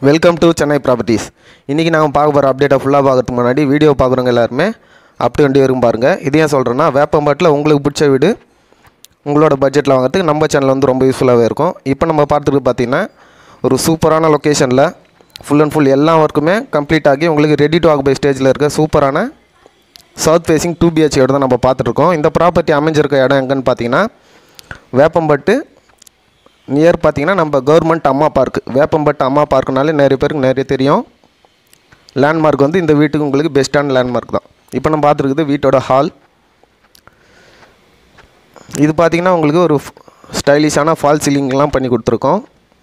welcome to Chennai properties இன்றைக்கி நாங்கள் பார்க்க போகிற அப்டேட்டை ஃபுல்லாக பார்க்கறதுக்கு முன்னாடி வீடியோ பார்க்குறவங்க எல்லாருமே அப்படி வண்டி வரும் பாருங்கள் இது ஏன் சொல்கிறேன்னா வேப்பம்பாட்டில் உங்களுக்கு பிடிச்ச வீடு உங்களோட பட்ஜெட்டில் வாங்குறதுக்கு நம்ம சேனல் வந்து ரொம்ப யூஸ்ஃபுல்லாகவே இருக்கும் இப்போ நம்ம பார்த்துட்டு பார்த்தீங்கன்னா ஒரு சூப்பரான லொக்கேஷனில் ஃபுல் அண்ட் ஃபுல் எல்லா ஒர்க்குமே கம்ப்ளீட் ஆகி உங்களுக்கு ரெடி டு ஆகுபை ஸ்டேஜில் இருக்க சூப்பரான சவுத் ஃபேசிங் டூ பிஹெச் இடம் தான் நம்ம பார்த்துட்ருக்கோம் இந்த ப்ராப்பர்ட்டி அமைஞ்சிருக்க இடம் எங்கன்னு பார்த்தீங்கன்னா வேப்பம்பட்டு நியர் பார்த்தீங்கன்னா நம்ம கவர்மெண்ட் அம்மா பார்க் வேப்பம்பட்டு அம்மா பார்க்குனாலே நிறைய பேருக்கு நிறைய தெரியும் லேண்ட்மார்க் வந்து இந்த வீட்டுக்கு உங்களுக்கு பெஸ்ட்டான லேண்ட்மார்க் தான் இப்போ நம்ம பார்த்துருக்குது வீட்டோட ஹால் இது பார்த்தீங்கன்னா உங்களுக்கு ஒரு ஸ்டைலிஷான ஃபால் சீலிங்லாம் பண்ணி கொடுத்துருக்கோம்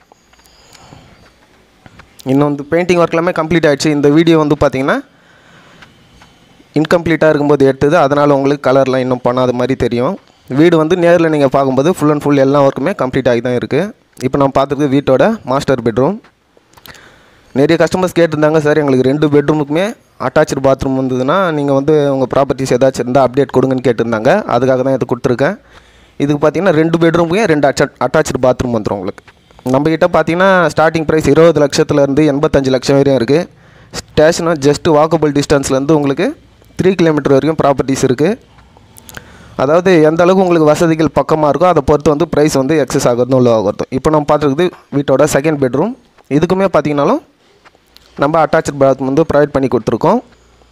இன்னும் வந்து பெயிண்டிங் ஒர்க் எல்லாமே கம்ப்ளீட் ஆகிடுச்சு இந்த வீடியோ வந்து பார்த்தீங்கன்னா இன்கம்ப்ளீட்டாக இருக்கும்போது எடுத்தது அதனால் உங்களுக்கு கலர்லாம் இன்னும் பண்ணாத மாதிரி தெரியும் வீடு வந்து நேரில் நீங்கள் பார்க்கும்போது ஃபுல் அண்ட் ஃபுல் எல்லா ஒர்க்குமே கம்ப்ளீட் ஆகி தான் இருக்குது இப்போ நம்ம பார்த்துருக்கு வீட்டோட மாஸ்டர் பெட்ரூம் நிறைய கஸ்டமர்ஸ் கேட்டிருந்தாங்க சார் எங்களுக்கு ரெண்டு பெட்ரூமுக்குமே அட்டாச்சு பாத்ரூம் வந்ததுன்னா நீங்கள் வந்து உங்கள் ப்ராப்பர்ட்டிஸ் ஏதாச்சும் இருந்தால் அப்டேட் கொடுங்கன்னு கேட்டிருந்தாங்க அதுக்காக தான் இது கொடுத்துருக்கேன் இதுக்கு பார்த்தீங்கன்னா ரெண்டு பெட்ரூமுக்கே ரெண்டு அட்டா அட்டாச்சு பாத்ரூம் வந்துடும் உங்களுக்கு நம்மக்கிட்ட பார்த்தீங்கன்னா ஸ்டார்டிங் ப்ரைஸ் இருபது லட்சத்துலேருந்து எண்பத்தஞ்சு லட்சம் வரையும் இருக்குது ஸ்டேஷனும் ஜஸ்ட்டு வாக்கபிள் டிஸ்டன்ஸ்லேருந்து உங்களுக்கு த்ரீ கிலோமீட்டர் வரைக்கும் ப்ராப்பர்ட்டிஸ் இருக்குது அதாவது எந்த அளவுக்கு உங்களுக்கு வசதிகள் பக்கமாக இருக்கோ அதை பொறுத்து வந்து ப்ரைஸ் வந்து எக்ஸஸ் ஆகிறதும் உள்ள ஆகிறதும் இப்போ நம்ம பார்த்துருக்குது வீட்டோட செகண்ட் பெட்ரூம் இதுக்குமே பார்த்தீங்கன்னாலும் நம்ம அட்டாச்சு பாத்ரூம் வந்து ப்ரொவைட் பண்ணி கொடுத்துருக்கோம்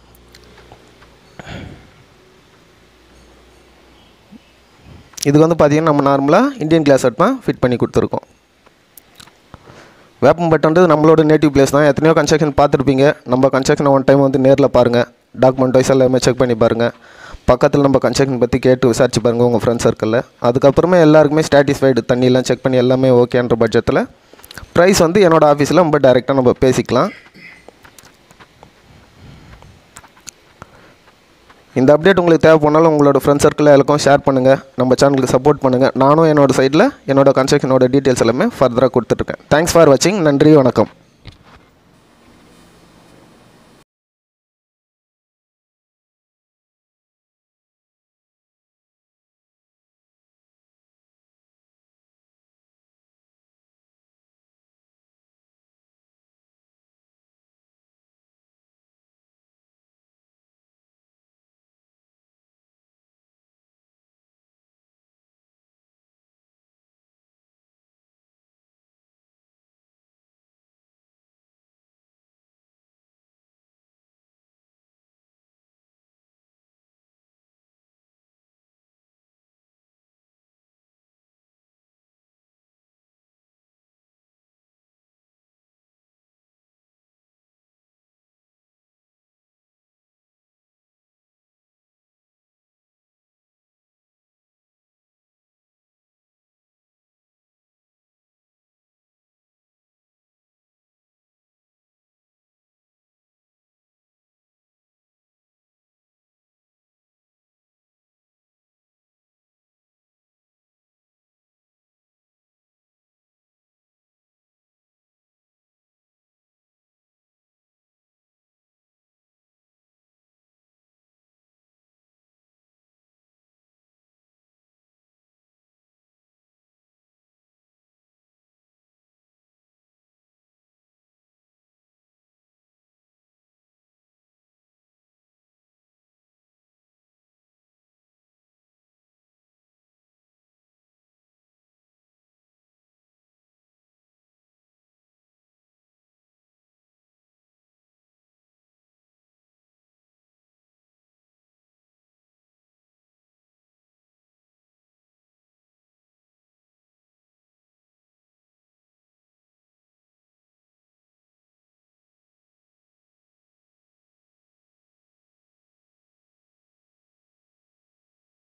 இதுக்கு வந்து பார்த்தீங்கன்னா நம்ம நார்மலாக இந்தியன் கிளாஸ் தான் ஃபிட் பண்ணி கொடுத்துருக்கோம் வேப்பம்பட்டுன்றது நம்மளோட நேட்டிவ் பிளேஸ் தான் எத்தனையோ கன்ஸ்ட்ரக்ஷன் பார்த்துருப்பீங்க நம்ம கன்ஸ்ட்ரக்ஷன் ஒன் டைம் வந்து நேரில் பாருங்கள் டாக்குமெண்ட் வைஸ் எல்லாமே செக் பண்ணி பாருங்கள் பக்கத்தில் நம்ம கன்ஸ்ட்ரக்ஷன் பற்றி கேட்டு விசாரிச்சு பாருங்கள் உங்கள் ஃப்ரெண்ட்ஸ் சர்க்கிளில் அதுக்கப்புறமே எல்லாருக்குமே சாட்டிஸ்ஃபைடு தண்ணியெல்லாம் செக் பண்ணி எல்லாமே ஓகேன்ற பட்சத்தில் ப்ரைஸ் வந்து என்னோடய ஆஃபீஸில் நம்ம டைரெக்டாக நம்ம பேசிக்கலாம் இந்த அப்டேட் உங்களுக்கு தேவைப்போனாலும் உங்களோட ஃப்ரெண்ட்ஸ் சர்க்கிளில் எல்லாருக்கும் ஷேர் பண்ணுங்கள் நம்ம சேனலுக்கு சப்போர்ட் பண்ணுங்கள் நானும் என்னோட சைடில் என்னோட கன்ஸ்ட்ரக்ஷனோட டீட்டெயில்ஸ் எல்லாமே ஃபர்தராக கொடுத்துட்ருக்கேன் தேங்க்ஸ் ஃபார் வாட்சிங் நன்றி வணக்கம்